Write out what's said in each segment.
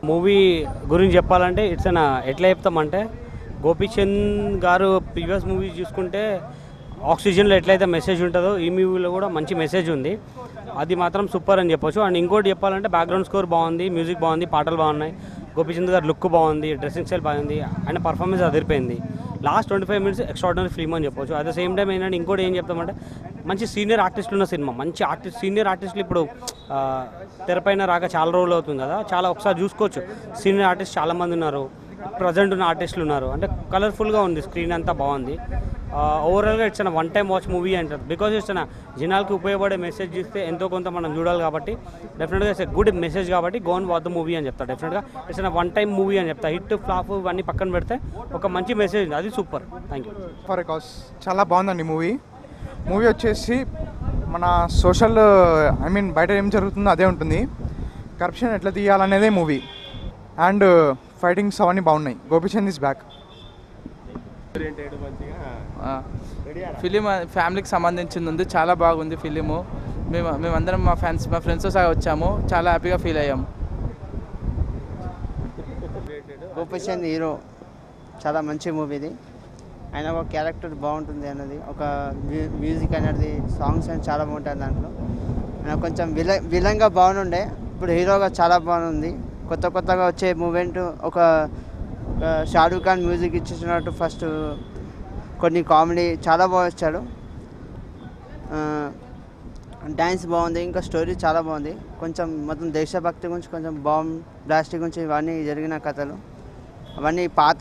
movie గురించి చెప్పాలంటే it's an ఎట్లా చెప్తామంటే గోపీచంద్ గారు ప్రీవియస్ మూవీ చూసుకుంటే ఆక్సిజన్లో ఎట్లయితే మెసేజ్ ఉంటుందో ఈ మూవీలో కూడా మంచి మెసేజ్ ఉంది అది మాత్రం సూపర్ అని చెప్పొచ్చు అండ్ ఇంకోటి చెప్పాలంటే బ్యాక్గ్రౌండ్ స్కోర్ బాగుంది మ్యూజిక్ బాగుంది పాటలు బాగున్నాయి గోపీచంద్ గారు లుక్ బాగుంది డ్రెస్సింగ్ స్టైల్ బాగుంది అండ్ పర్ఫార్మెన్స్ అదిరిపోయింది last twenty five minutes extraordinary film అని చెప్పొచ్చు అట్ ద సేమ్ టైం ఏంటంటే ఇంకోటి ఏం చెప్తామంటే మంచి సీనియర్ ఆర్టిస్టులు ఉన్న సినిమా మంచి ఆర్టిస్ట్ సీనియర్ ఆర్టిస్టులు ఇప్పుడు ఆ, తెరపైన రాక చాలా రోజులు అవుతుంది కదా చాలా ఒకసారి చూసుకోవచ్చు సీనియర్ ఆర్టిస్ట్ చాలా మంది ఉన్నారు ప్రజెంట్ ఉన్న ఆర్టిస్టులు ఉన్నారు అంటే కలర్ఫుల్గా ఉంది స్క్రీన్ అంతా బాగుంది ఓవరాల్గా ఇట్స్ అన్న వన్ టైం వాచ్ మూవీ అంటారు బికాజ్ ఇట్స్ అన్న జనాలకు ఉపయోగపడే మెసేజ్ ఇస్తే ఎంతో కొంత మనం చూడాలి కాబట్టి డెఫినెట్గా ఇట్స్ గుడ్ మెసేజ్ కాబట్టి గోన్ వాట్ ద మూవీ అని చెప్తా డెఫినెట్గా ఇట్స్ అన్న వన్ టైం మూవీ అని చెప్తా హిట్ ఫ్లాప్ ఇవన్నీ పక్కన పెడితే ఒక మంచి మెసేజ్ ఉంది అది సూపర్ థ్యాంక్ యూ ఫర్ కాస్ చాలా బాగుందండి మూవీ మూవీ వచ్చేసి మన సోషల్ ఐ మీన్ బయట ఏం జరుగుతుందో అదే ఉంటుంది కరప్షన్ ఎట్లా తీయాలనేదే మూవీ అండ్ ఫైటింగ్స్ అవన్నీ బాగున్నాయి గోపిచంద్ ఇస్ బ్యాక్ ఫిలిం ఫ్యామిలీకి సంబంధించింది ఉంది చాలా బాగుంది ఫిలిము మేము మేమందరం మా ఫ్రెండ్స్ మా ఫ్రెండ్స్తో సహా వచ్చాము చాలా హ్యాపీగా ఫీల్ అయ్యాము గోపిచంద్ హీరో చాలా మంచి మూవీ ఇది ఆయన ఒక క్యారెక్టర్ బాగుంటుంది అన్నది ఒక మ్యూ- మ్యూజిక్ అనేది సాంగ్స్ అని చాలా బాగుంటాయి దాంట్లో ఆయన కొంచెం విల విలన్గా బాగుండే ఇప్పుడు హీరోగా చాలా బాగుంది కొత్త కొత్తగా వచ్చే మూమెంట్ ఒక ఒక షారూఖ్ ఖాన్ మ్యూజిక్ ఇచ్చేసినట్టు ఫస్ట్ కొన్ని కామెడీ చాలా బాగా వచ్చాడు డ్యాన్స్ బాగుంది ఇంకా స్టోరీ చాలా బాగుంది కొంచెం మొత్తం దేశభక్తి గురించి కొంచెం బాంబ్ బ్లాస్టిక్ గురించి ఇవన్నీ జరిగిన కథలు అవన్నీ పాత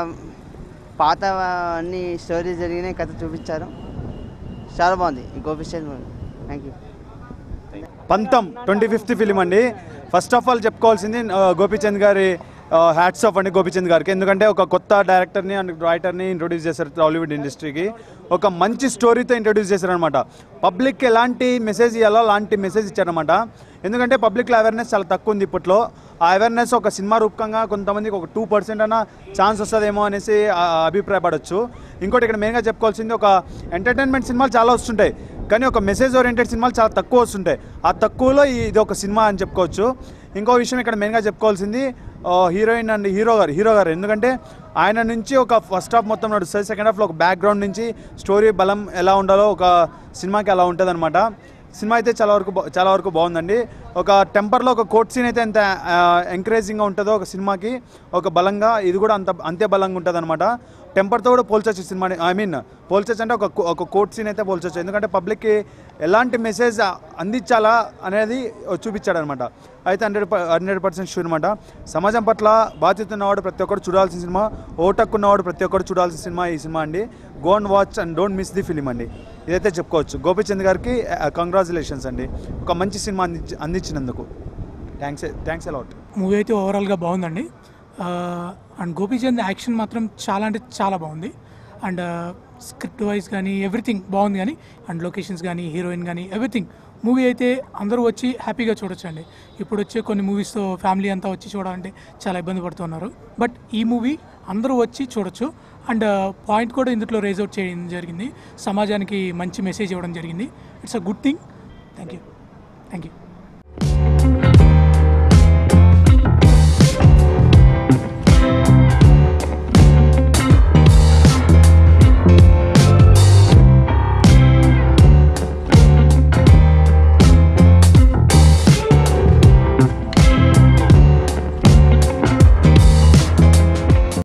పాత అన్ని స్టోరీ జరిగిన కథ చూపించారు చాలా బాగుంది ఈ Gopichand movie thank you Pantham twenty fifth film అండి ఫస్ట్ ఆఫ్ ఆల్ చెప్పుకోవాల్సింది ఆ, గోపీచంద్ గారి హ్యాట్స్ ఆఫ్ అండి గోపీచంద్ గారికి ఎందుకంటే ఒక కొత్త డైరెక్టర్ని అండ్ రైటర్ని ఇంట్రొడ్యూస్ చేశారు టాలీవుడ్ ఇండస్ట్రీకి ఒక మంచి స్టోరీతో ఇంట్రొడ్యూస్ చేశారనమాట పబ్లిక్కి ఎలాంటి మెసేజ్ ఇవ్వాలో అలాంటి మెసేజ్ ఇచ్చారనమాట ఎందుకంటే పబ్లిక్లో అవేర్నెస్ చాలా తక్కువ ఉంది ఇప్పట్లో ఆ అవేర్నెస్ ఒక సినిమా రూపకంగా కొంతమందికి ఒక టూ పర్సెంట్ అన్న ఛాన్స్ వస్తుందేమో అనేసి ఆ, అభిప్రాయపడవచ్చు ఇంకోటి ఇక్కడ మెయిన్గా చెప్పుకోవాల్సింది ఒక ఎంటర్టైన్మెంట్ సినిమాలు చాలా వస్తుంటాయి కానీ ఒక మెసేజ్ ఓరియంటెడ్ సినిమాలు చాలా తక్కువ వస్తుంటాయి ఆ తక్కువలో ఈ- ఇది ఒక సినిమా అని చెప్పుకోవచ్చు ఇంకో విషయం ఇక్కడ మెయిన్గా చెప్పుకోవాల్సింది ఆ, heroine and hero garu hero garu ఎందుకంటే ఆయన నుంచి ఒక ఫస్ట్ హాఫ్ మొత్తం నడుస్తుంది సెకండ్ హాఫ్లో ఒక బ్యాక్గ్రౌండ్ నుంచి స్టోరీ బలం ఎలా ఉండాలో ఒక సినిమాకి అలా ఉంటుంది సినిమా అయితే చాలా వరకు బా- చాలా వరకు బాగుందండి ఒక టెంపర్లో ఒక కోర్ట్ సీన్ అయితే ఎంత ఎంకరేజింగ్గా ఉంటుందో ఒక సినిమాకి ఒక బలంగా ఇది కూడా అంత అంతే బలంగా ఉంటుంది అనమాట టెంపర్తో కూడా పోల్చొచ్చు సినిమాని ఐ మీన్ పోల్చొచ్చు అంటే ఒక కో- ఒక కోర్ట్ సీన్ అయితే పోల్చొచ్చు ఎందుకంటే పబ్లిక్కి ఎలాంటి మెసేజ్ అందించాలా అనేది చూపించాడు అనమాట అయితే హండ్రెడ్ హండ్రెడ్ పర్సెంట్ షూర్ అనమాట సమాజం పట్ల బాధ్యత ఉన్నవాడు ప్రతి ఒక్కరు చూడాల్సిన సినిమా ఓటక్ ఉన్నవాడు ప్రతి ఒక్కరు చూడాల్సిన సినిమా ఈ సినిమా అండి go and watch and don't miss the film అండి ఇదైతే చెప్పుకోవచ్చు గోపిచంద్ గారికి కంగ్రాచులేషన్స్ అండి ఒక మంచి సినిమా అందించి అందించినందుకు థ్యాంక్స్ థ్యాంక్స్ అలాట్ మూవీ అయితే ఓవరాల్గా బాగుందండి ఆ, అండ్ గోపీచంద్ యాక్షన్ మాత్రం చాలా అంటే చాలా బాగుంది అండ్ స్క్రిప్ట్ వైజ్ కానీ ఎవ్రీథింగ్ బాగుంది కానీ అండ్ లొకేషన్స్ కానీ హీరోయిన్ కానీ ఎవ్రీథింగ్ మూవీ అయితే అందరూ వచ్చి హ్యాపీగా చూడొచ్చండి ఇప్పుడు వచ్చే కొన్ని మూవీస్తో ఫ్యామిలీ అంతా వచ్చి చూడాలంటే చాలా ఇబ్బంది పడుతున్నారు బట్ ఈ మూవీ అందరూ వచ్చి చూడొచ్చు అండ్ పాయింట్ కూడా ఇందులో రేజ్ అవుట్ చేయడం జరిగింది సమాజానికి మంచి మెసేజ్ ఇవ్వడం జరిగింది it's a good thing thank you thank you